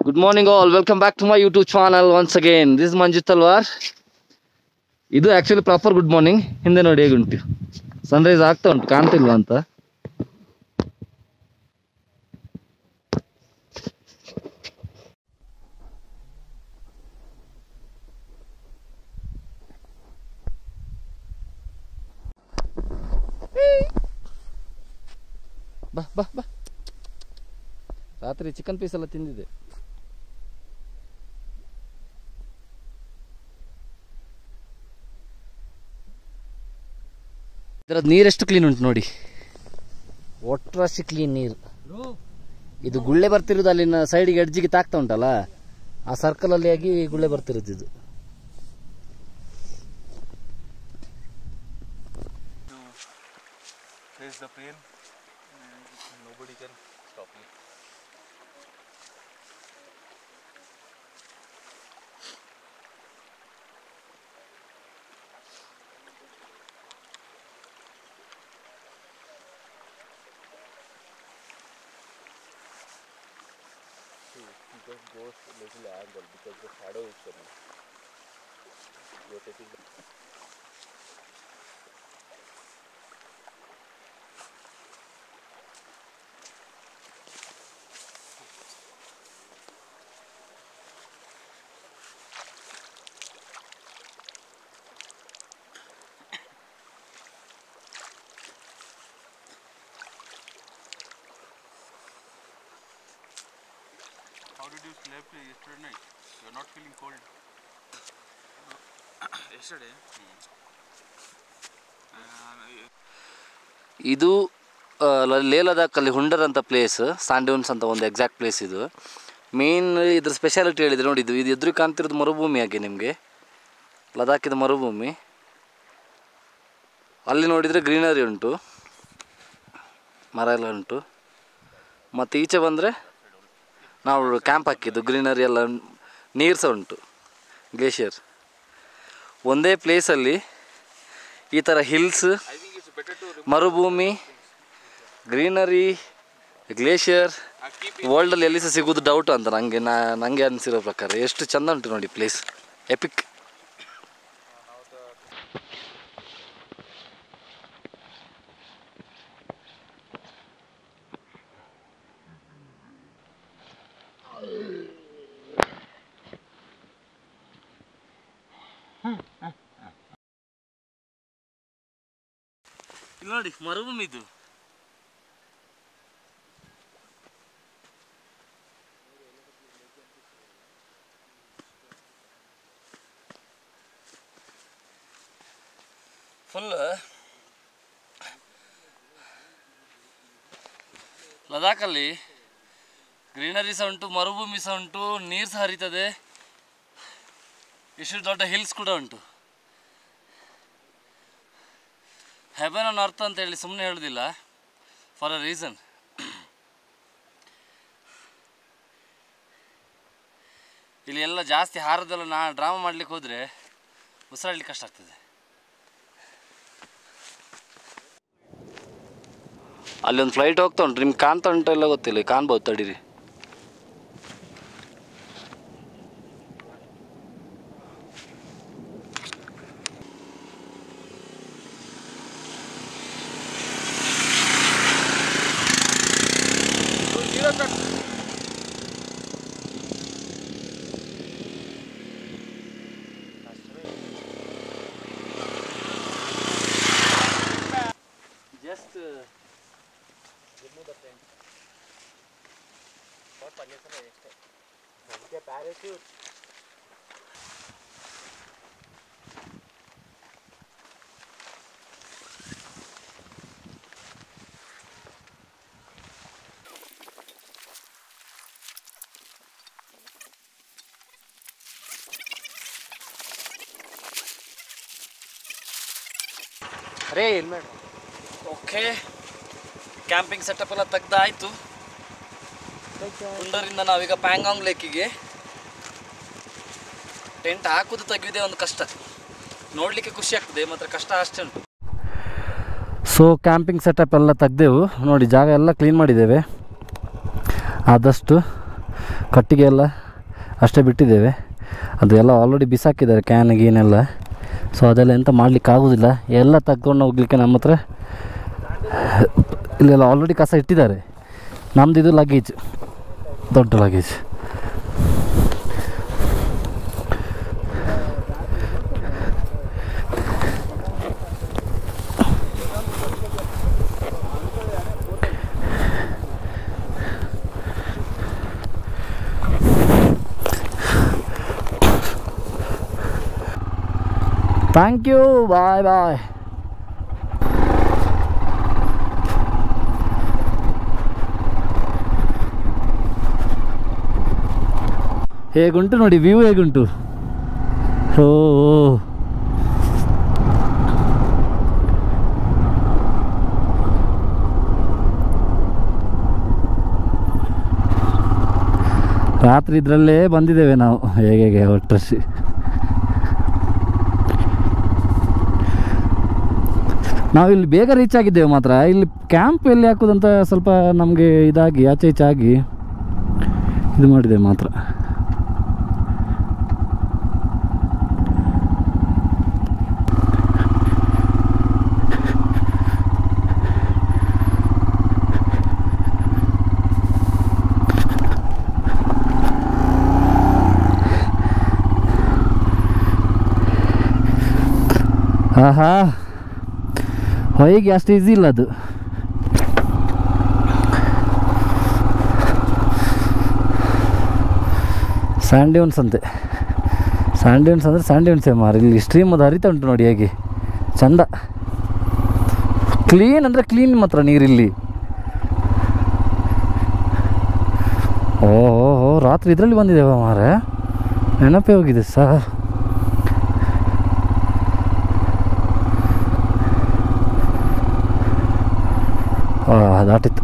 Good morning all welcome back to my YouTube channel once again this Manju Talwar ಇದು actually proper good morning ಹಿಂದೆ ನೋಡಿ ಹೇಗುಂಟು Sunrise ಆಗ್ತಾ ಉಂಟು ಕಾಣ್ತಿಲ್ವಾ ಅಂತ ಬಾ ಬಾ ಬಾ ರಾತ್ರಿ ಚಿಕನ್ ಪೀಸ್ ಎಲ್ಲ ತಿಂದಿದ್ದೆ ಇದರದ್ದು ನೀರೆಷ್ಟು ಕ್ಲೀನ್ ಉಂಟು ನೋಡಿ ಒಟ್ರಾಶಿ ಕ್ಲೀನ್ ನೀರು ಇದು ಗುಳ್ಳೆ ಬರ್ತಿರೋದು ಅಲ್ಲಿನ ಸೈಡಿಗೆ ಎಡ್ಜಿಗೆ ತಾಕ್ತಾ ಉಂಟಲ್ಲ ಆ ಸರ್ಕಲ್ ಅಲ್ಲಿ ಆಗಿ ಗುಳ್ಳೆ ಬರ್ತಿರೋದು ಇದು face the pain and nobody can stop you. See, it just goes a little angle because the shadow is coming. You're taking the How did you sleep yesterday night? You're not feeling cold. yesterday ಇದು ಆ, ಲ- ಲೇ ಲದಾಖಲ್ಲಿ ಹುಂಡರ್ ಅಂತ place sand dunes ಅಂತ ಒಂದು exact place ಇದು main ಇದ್ರ speciality ಹೇಳಿದ್ರೆ ನೋಡಿ ಇದು ಇದು ಎದುರು ಕಾಣ್ತಿರೋದು ಮರುಭೂಮಿ ಆಗಿ ನಿಮಗೆ ಲದಾಖಿದ ಮರುಭೂಮಿ ಅಲ್ಲಿ ನೋಡಿದರೆ ಗ್ರೀನರಿ ಉಂಟು ಮರ ಎಲ್ಲ ಉಂಟು ಮತ್ತು ಈಚೆ ಬಂದರೆ ನಾವು ಕ್ಯಾಂಪ್ ಹಾಕಿದ್ದು ಗ್ರೀನರಿ ಎಲ್ಲ ನೀರು ಸಹ ಉಂಟು ಗ್ಲೇಷಿಯರ್ ಒಂದೇ ಪ್ಲೇಸಲ್ಲಿ ಈ ಥರ ಹಿಲ್ಸ್ ಮರುಭೂಮಿ ಗ್ರೀನರಿ ಗ್ಲೇಷಿಯರ್ ವರ್ಲ್ಡಲ್ಲಿ ಎಲ್ಲಿ ಸಹ ಸಿಗೋದು ಡೌಟ್ ಅಂತ ನನಗೆ ನಾ ನನಗೆ ಅನಿಸಿರೋ ಪ್ರಕಾರ ಎಷ್ಟು ಚಂದ ಉಂಟು ನೋಡಿ ಪ್ಲೇಸ್ ಎಪಿಕ್ ನೋಡಿ ಮರುಭೂಮಿ ಇದು ಫುಲ್ ಲದಾಖಲ್ಲಿ ಗ್ರೀನರಿ ಸಹ ಉಂಟು ಮರುಭೂಮಿ ಸಹ ಉಂಟು ನೀರು ಸಹ ಹರಿತದೆ ಇಷ್ಟು ದೊಡ್ಡ ಹಿಲ್ಸ್ ಕೂಡ ಉಂಟು ಹೆವೆನ್ ಆನ್ ಅರ್ತ್ ಅಂತ ಹೇಳಿ ಸುಮ್ಮನೆ ಹೇಳೋದಿಲ್ಲ ಫಾರ್ ಅ ರೀಸನ್ ಇಲ್ಲಿ ಎಲ್ಲ ಜಾಸ್ತಿ ಹಾರದೆಲ್ಲ ನಾ ಡ್ರಾಮಾ ಮಾಡ್ಲಿಕ್ಕೆ ಹೋದರೆ ಉಸಿರಾಡ್ಲಿಕ್ಕೆ ಕಷ್ಟ ಆಗ್ತದೆ ಅಲ್ಲಿ ಒಂದು ಫ್ಲೈಟ್ ಹೋಗ್ತಾ ಉಂಟು ನಿಮ್ಗೆ ಕಾಣ್ತಾ ಉಂಟು ಎಲ್ಲ ಗೊತ್ತಿಲ್ಲ ಕಾಣ್ಬೋದು ತಡೀರಿ ಜಸ್ಟ್ ಅರೇ ಹೆಲ್ಮೆಟ್ ಓಕೆ ಕ್ಯಾಂಪಿಂಗ್ ಸೆಟಪ್ ಎಲ್ಲ ತೆಗ್ದಾಯ್ತು ಕುಂಡರಿಂದ ನಾವೀಗ ಪ್ಯಾಂಗಾಂಗ್ ಲೇಕಿಗೆ ಟೆಂಟ್ ಹಾಕುದು ತೆಗೆಯುವುದೇ ಒಂದು ಕಷ್ಟ ನೋಡಲಿಕ್ಕೆ ಖುಷಿ ಆಗ್ತದೆ ಮಾತ್ರ ಕಷ್ಟ ಅಷ್ಟೇ ಉಂಟು ಸೊ ಕ್ಯಾಂಪಿಂಗ್ ಸೆಟಪ್ ಎಲ್ಲ ತೆಗ್ದೆವು ನೋಡಿ ಜಾಗ ಎಲ್ಲ ಕ್ಲೀನ್ ಮಾಡಿದ್ದೇವೆ ಆದಷ್ಟು ಕಟ್ಟಿಗೆ ಎಲ್ಲ ಅಷ್ಟೇ ಬಿಟ್ಟಿದ್ದೇವೆ ಅದು ಎಲ್ಲ ಆಲ್ರೆಡಿ ಬಿಸಾಕಿದ್ದಾರೆ ಕ್ಯಾನ್ ಗೀನೆಲ್ಲ ಸೊ ಅದೆಲ್ಲ ಎಂತ ಮಾಡಲಿಕ್ಕೆ ಆಗೋದಿಲ್ಲ ಎಲ್ಲ ತಗೊಂಡು ಹೋಗ್ಲಿಕ್ಕೆ ನಮ್ಮ ಹತ್ರ ಇಲ್ಲೆಲ್ಲ ಆಲ್ರೆಡಿ ಕಸ ಇಟ್ಟಿದ್ದಾರೆ ನಮ್ದು ಇದು ಲಗೇಜ್ ದೊಡ್ಡ luggage thank you bye bye ಹೇಗುಂಟು ನೋಡಿ ವ್ಯೂ ಹೇಗುಂಟು ಓ ಓ. ರಾತ್ರಿ ಇದರಲ್ಲೇ ಬಂದಿದ್ದೇವೆ ನಾವು ಹೇಗೆ ಹೇಗೆ ಒಟ್ಟರಸಿ ನಾವು ಇಲ್ಲಿ ಬೇಗ ರೀಚ್ ಆಗಿದ್ದೇವೆ ಮಾತ್ರ ಇಲ್ಲಿ ಕ್ಯಾಂಪ್ ಎಲ್ಲಿ ಹಾಕೋದಂತ ಸ್ವಲ್ಪ ನಮಗೆ ಇದಾಗಿ ಆಚೆ ಈಚೆ ಆಗಿ ಇದು ಮಾಡಿದ್ದೇವೆ ಮಾತ್ರ ಆಹಾ ಹೊಯ್ಗೆ ಅಷ್ಟು ಈಸಿ ಇಲ್ಲ ಅದು ಸ್ಯಾಂಡ್ಯೂನ್ಸ್ ಅಂತೆ ಸ್ಯಾಂಡ್ಯೂನ್ಸ್ ಅಂದರೆ ಸ್ಯಾಂಡ್ಯೂನ್ಸೇ ಮಾರು ಇಲ್ಲಿ ಸ್ಟ್ರೀಮ್ ಅದು ಹರಿತಾ ಉಂಟು ನೋಡಿ ಹೇಗೆ ಚಂದ ಕ್ಲೀನ್ ಅಂದರೆ ಕ್ಲೀನ್ ಮಾತ್ರ ನೀರಿಲ್ಲಿ ಓಹೋ ರಾತ್ರಿ ಇದರಲ್ಲಿ ಬಂದಿದ್ದೇವೆ ಮಾರೆ ನೆನಪೇ ಹೋಗಿದೆ ಸರ್ ಆ, ದಾಟಿತ್ತು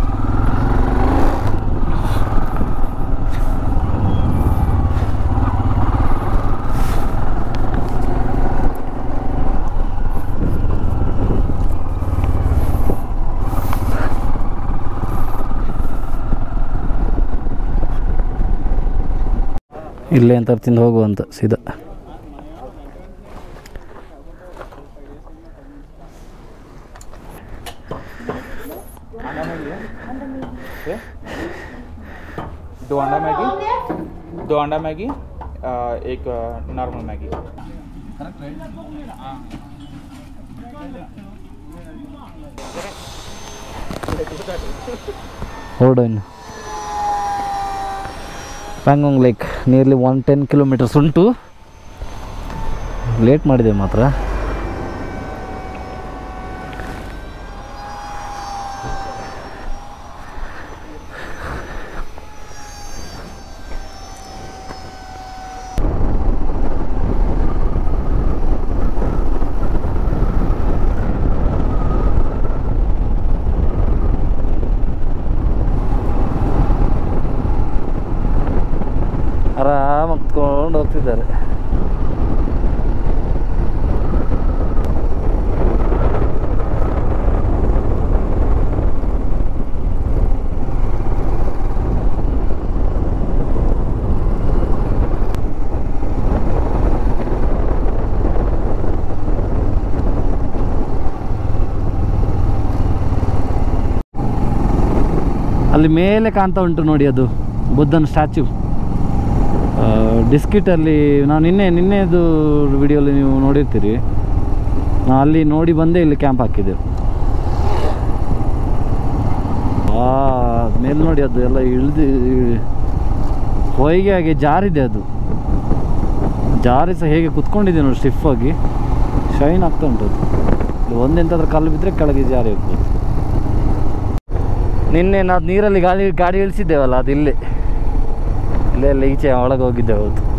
ಇಲ್ಲೇ ಅಂತ ತಿಂದು ಹೋಗುವಂತ ಸೀದಾ दो अंडा मैगी दो अंडा मैगी अ, एक नॉर्मल मैगी ಹೊರಡು ಇನ್ನು Pangong lake nearly one ten kilometres ಉಂಟು ಲೇಟ್ ಮಾಡಿದೆ ಮಾತ್ರ ಆರಾಮಾಗಿ ಕುತ್ಕೊಂಡು ಹೋಗ್ತಿದ್ದಾರೆ ಅಲ್ಲಿ ಮೇಲೆ ಕಾಣ್ತಾ ಉಂಟು ನೋಡಿ ಅದು ಬುದ್ಧನ ಸ್ಟ್ಯಾಚ್ಯೂ ಡಿಸ್ಕಿಟಲ್ಲಿ ನಾವು ನಿನ್ನೆ ನಿನ್ನೆದು ವಿಡಿಯೋಲಿ ನೀವು ನೋಡಿರ್ತೀರಿ ನಾವು ಅಲ್ಲಿ ನೋಡಿ ಬಂದೇ ಇಲ್ಲಿ ಕ್ಯಾಂಪ್ ಹಾಕಿದ್ದೆವು ಆ ಮೇಲೆ ನೋಡಿ ಅದು ಎಲ್ಲ ಇಳಿದು ಹೊಯ್ಗೆ ಹಾಗೆ ಜಾರಿದೆ ಅದು ಜಾರಿ ಸಹ ಹೇಗೆ ಕುತ್ಕೊಂಡಿದೆ ನೋಡಿ ಸ್ಟಿಫ್ ಆಗಿ ಶೈನ್ ಆಗ್ತಾ ಉಂಟು ಅದು ಇದು ಒಂದೆಂತಾದ್ರೂ ಕಲ್ಲು ಬಿದ್ದರೆ ಕೆಳಗೆ ಜಾರಿ ಹೋಗ್ಬೋದು ನಿನ್ನೆ ನಾವು ನೀರಲ್ಲಿ ಗಾಡಿ ಗಾಡಿ ಇಳಿಸಿದ್ದೇವಲ್ಲ ಅದು ಇಲ್ಲೇ ಇಲ್ಲೇ ಎಲ್ಲ ಈಚೆ ಒಳಗೆ ಹೋಗಿದ್ದೆ ಹೌದು